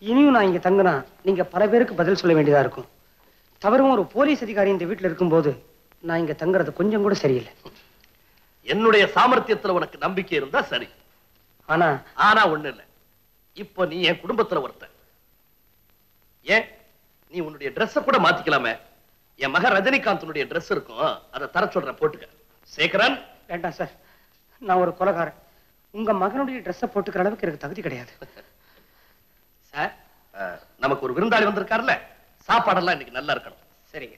இனியும் நான் இங்க தங்கினா நீங்க பல பேருக்கு பதில் சொல்ல வேண்டியதா இருக்கும் தவறும் ஒரு போலீஸ் அதிகாரி இந்த வீட்டுல இருக்கும்போது நான் இங்க தங்குறது கொஞ்சம் கூட சரியில்லை என்னுடைய சாமர்த்தியத்துல உனக்கு நம்பிக்கை இருந்தா சரி ஆனா ஆனா ஒண்ணு இல்ல இப்போ நீ என் குடும்பத்துல ஒருத்தன் ஏன் நீ உன்னுடைய Dress-அ கூட மாத்திக்கலாமே என் மகன் ரஜினிகாந்தனுடைய Dress இருக்கும் அதை தர சொல்றேன் போட்டுக்க சேகரன் வேண்டாம் சார் நான் ஒரு கொலகாரன் உங்க மகனுடைய ட்ரெஸ்ஸை போட்டுக்கிற அளவுக்கு எனக்கு தகுதி கிடையாது சார் அஹ், நமக்கு ஒரு விருந்தாளி வந்திருக்காருல்ல சாப்பாடெல்லாம் இன்னைக்கு நல்லா இருக்கணும் சரிங்க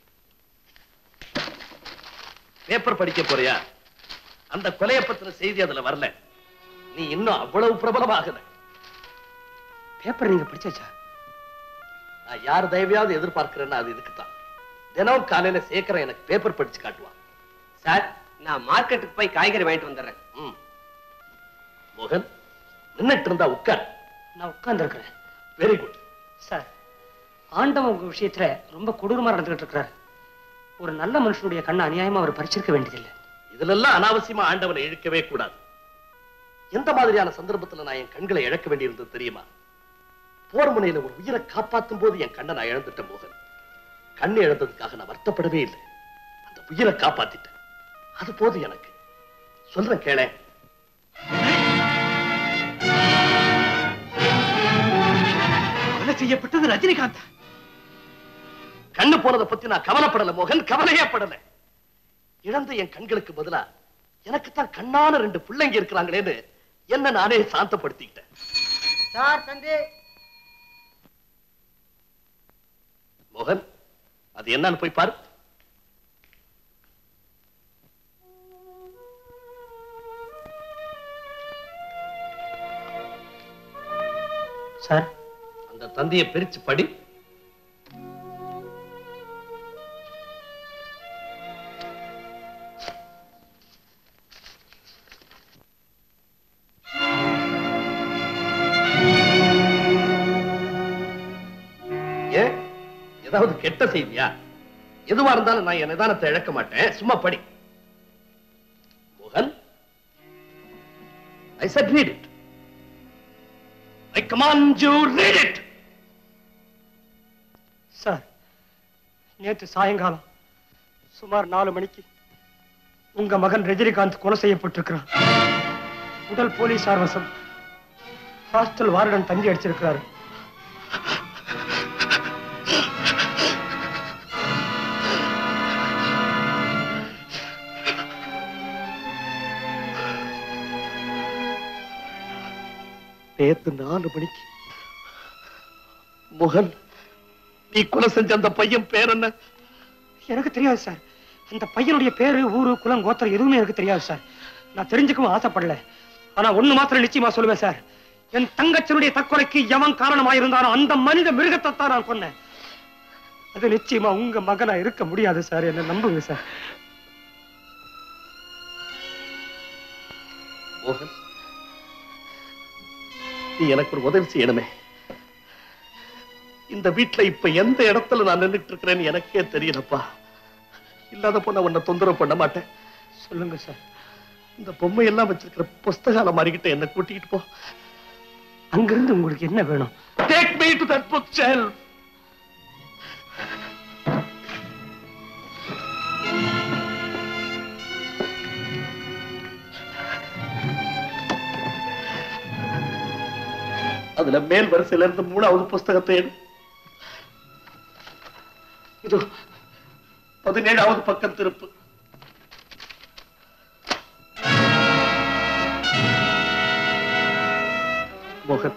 பேப்பர் படிக்க போறியா அந்த கொலையை பத்தின செய்தி அதுல வரல நீ இன்னும் அவ்வளவு பிரபலமாகல பேப்பர் நீங்க படிச்சாச்சா நான் யார் தயவையாவது எதிர்பார்க்கிறேன்னா அது இதுக்கு தான் தினம் காலையில சேகரன் எனக்கு பேப்பர் படிச்சு காட்டுவான் சார் நான் மார்க்கெட்டுக்கு போய் காய்கறி வாங்கிட்டு வந்துடுறேன் ம். மோகன் நின்னுட்டு இருந்தா உட்கார் நான் உட்கார்ந்து இருக்கிறேன் வெரி குட் சார் ஆண்டவன் உங்க விஷயத்துல ரொம்ப கொடூரமா நடந்துகிட்டு இருக்கிறார் ஒரு நல்ல மனுஷனுடைய கண்ணை அநியாயமா அவர் பறிச்சிருக்க வேண்டியதில்லை இதுல எல்லாம் அனாவசியமா ஆண்டவனை இழுக்கவே கூடாது எந்த மாதிரியான சந்தர்ப்பத்துல நான் என் கண்களை இழக்க வேண்டியிருந்தது தெரியுமா போர் முனையில ஒரு உயிரை காப்பாத்தும் போது என் கண்ணை நான் இழந்துட்டேன் மோகன் கண்ணை இழந்ததுக்காக நான் வருத்தப்படவே இல்லை அந்த உயிரை காப்பாத்திட்டேன் அது போதும் எனக்கு சொல்றேன் கேளேன் கொலை செய்யப்பட்டது ரஜினிகாந்த் கண்ணு போனதை பத்தி நான் கவலைப்படல மோகன் கவலையே படல இழந்த என் கண்களுக்கு பதிலா எனக்கு தான் கண்ணான ரெண்டு பிள்ளைங்க இருக்கிறாங்களேன்னு என்ன நானே சாந்தப்படுத்திக்கிட்டேன் சார் தந்தி மோகன் அது என்னன்னு போய் பாரு சார் அந்த தந்தியை பிரிச்சு படி ஏன் ஏதாவது கெட்ட செய்தியா எதுவா இருந்தாலும் நான் என் நிதானத்தை இழக்க மாட்டேன் சும்மா படி மோகன் I said read it I command you read it sir நேற்று சாயங்காலம் சுமார் நாலு மணிக்கு உங்க மகன் ரஜினிகாந்த் கொலை செய்யப்பட்டிருக்கிறான் உடல் போலீசார் வசம் ஹாஸ்டல் வார்டன் தங்கி அடிச்சிருக்கிறாரு நேத்து நாலு மணிக்கு முகன் நீ கொலை செஞ்ச அந்த பையன் பேர் என்ன எனக்கு தெரியாது சார் அந்த பையனுடைய பேரு ஊரு குலம் கோத்திரம் எதுவுமே எனக்கு தெரியாது சார் நான் தெரிஞ்சுக்கவும் ஆசைப்படல ஆனா ஒண்ணு மாத்திரம் நிச்சயமா சொல்லுவேன் சார் என் தங்கச்சனுடைய தற்கொலைக்கு எவன் காரணமா இருந்தானோ அந்த மனித மிருகத்தை தான் நான் கொன்னேன் அது நிச்சயமா உங்க மகனா இருக்க முடியாது சார் என்ன நம்புங்க சார் மோகன் நீ எனக்கு ஒரு உதவி செய்யணுமே இந்த வீட்டுல இப்ப எந்த இடத்துல நான் நின்னுட்டு இருக்கிறேன்னு எனக்கே தெரியலப்பா இல்லாத பொண்ண உன்னை தொந்தரவு பண்ண மாட்டேன் சொல்லுங்க சார் இந்த பொம்மை எல்லாம் வச்சிருக்கிற புஸ்தகால மாறிக்கிட்ட என்ன கூட்டிக்கிட்டு போ அங்கிருந்து உங்களுக்கு என்ன வேணும் take me to that bookshelf அதுல மேல் வரிசையில இருந்து மூணாவது புஸ்தகத்தை எடு இது பதினேழாவது பக்கம் திருப்பு மோகன்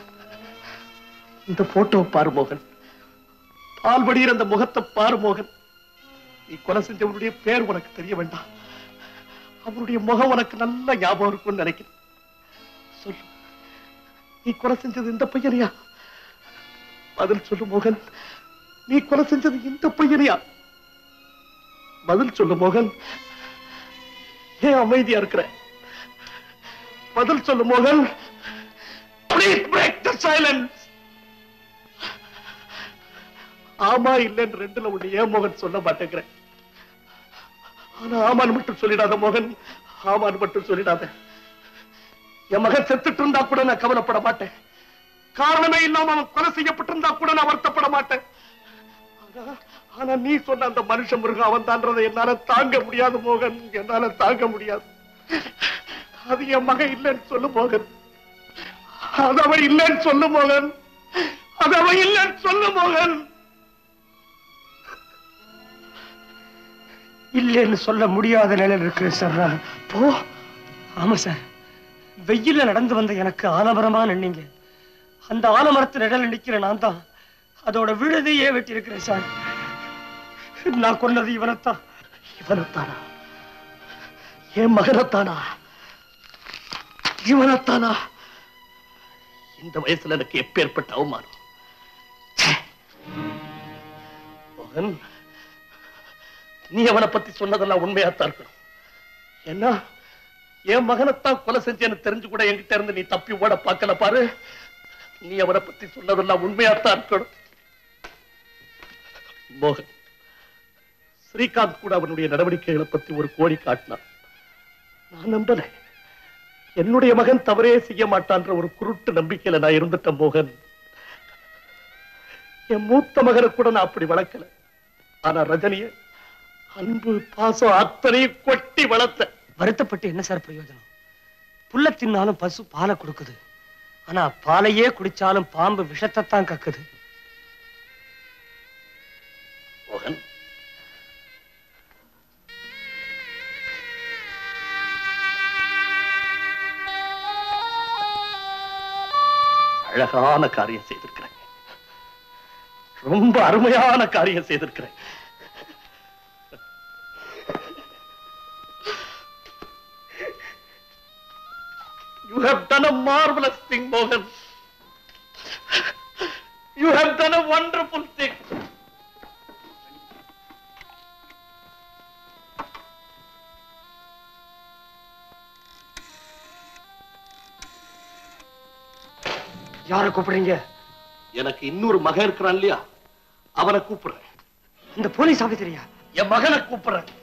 இந்த போட்டோ பாரு மோகன் பால் வடிகிற அந்த முகத்தை பாரு மோகன் நீ கொலை செஞ்சவனுடைய பேர் உனக்கு தெரிய வேண்டாம் அவருடைய முகம் உனக்கு நல்ல ஞாபகம் இருக்கும்னு நினைக்கிறேன் சொல்லு நீ கொலை செஞ்சது இந்த பையனையா பதில் சொல்லு மோகன் நீ கொலை செஞ்சது இந்த பையனையா பதில் சொல்லு மோகன் ஏன் அமைதியா இருக்கிற பதில் சொல்லு மோகன் ப்ளீஸ் பிரேக் த சைலன்ஸ் ஆமா இல்லைன்னு ரெண்டுல ஒண்ணு ஏன் மோகன் சொல்ல மாட்டேங்கிறேன் ஆனா ஆமான்னு மட்டும் சொல்லிடாத மோகன் ஆமான்னு மட்டும் சொல்லிடாத என் மகன் செத்துட்டு இருந்தா கூட நான் கவலைப்பட மாட்டேன் காரணமே இல்லாம அவன் கொலை செய்யப்பட்டிருந்தா கூட நான் வருத்தப்பட மாட்டேன் ஆனா- ஆனா நீ சொன்ன அந்த மனுஷ மிருகம் அவன் தான்றதை என்னால தாங்க முடியாது மோகன் என்னால தாங்க முடியாது அது என் மகன் இல்லைன்னு சொல்லு மோகன் அது அவன் இல்லைன்னு சொல்லு மோகன் அது அவன் இல்லைன்னு சொல்லு மோகன் இல்லைன்னு சொல்ல முடியாத நிலையில் இருக்கிறேன் சார் நான் போ ஆமா சார் வெயில்ல நடந்து வந்த எனக்கு ஆலமரமா நின்னீங்க அந்த ஆலமரத்து நிழல் நிக்கிற நான் தான் அதோட விழுதையே வெட்டி இருக்கிறேன் சார் நான் கொன்னது இவனைத்தான் இவனைத்தானா என் மகனைத்தானா இவனைத்தானா இந்த வயசுல எனக்கு எப்பேற்பட்ட அவமானம் ச்சே. மோகன் நீ அவனை பத்தி சொன்னதெல்லாம் உண்மையாத்தான் இருக்கணும் என்ன என் மகனைத்தான் கொலை செஞ்சேன்னு தெரிஞ்சு கூட என்கிட்ட இருந்து நீ தப்பி ஓட பார்க்கல பாரு நீ அவனை பத்தி சொன்னதெல்லாம் உண்மையாத்தான் இருக்கணும் மோகன் ஸ்ரீகாந்த் கூட அவனுடைய நடவடிக்கைகளை பத்தி ஒரு கோடி காட்டினான் நான் நம்பல என்னுடைய மகன் தவறே செய்ய மாட்டான்ற ஒரு குருட்டு நம்பிக்கையில நான் இருந்துட்டேன் மோகன் என் மூத்த மகனை கூட நான் அப்படி வளர்க்கல ஆனா ரஜினிய அன்பு பாசம் அத்தனையும் கொட்டி வளர்த்த வருத்தப்பட்டு என்ன சார் பிரயோஜனம் புல்ல தின்னாலும் பசு பாலை கொடுக்குது ஆனா பாலையே குடிச்சாலும் பாம்பு விஷத்தை தான் கக்குது மோகன் அழகான காரியம் செய்திருக்கிறேன் ரொம்ப அருமையான காரியம் செய்திருக்கிறேன் You have done a marvelous thing, Mohan. You have done a wonderful thing. யாரை கூப்பிடுறீங்க எனக்கு இன்னொரு மகன் இருக்கிறான் இல்லையா அவனை கூப்பிடுறேன் இந்த போலீஸ் ஆபீசரியா என் மகனை கூப்பிடுறேன்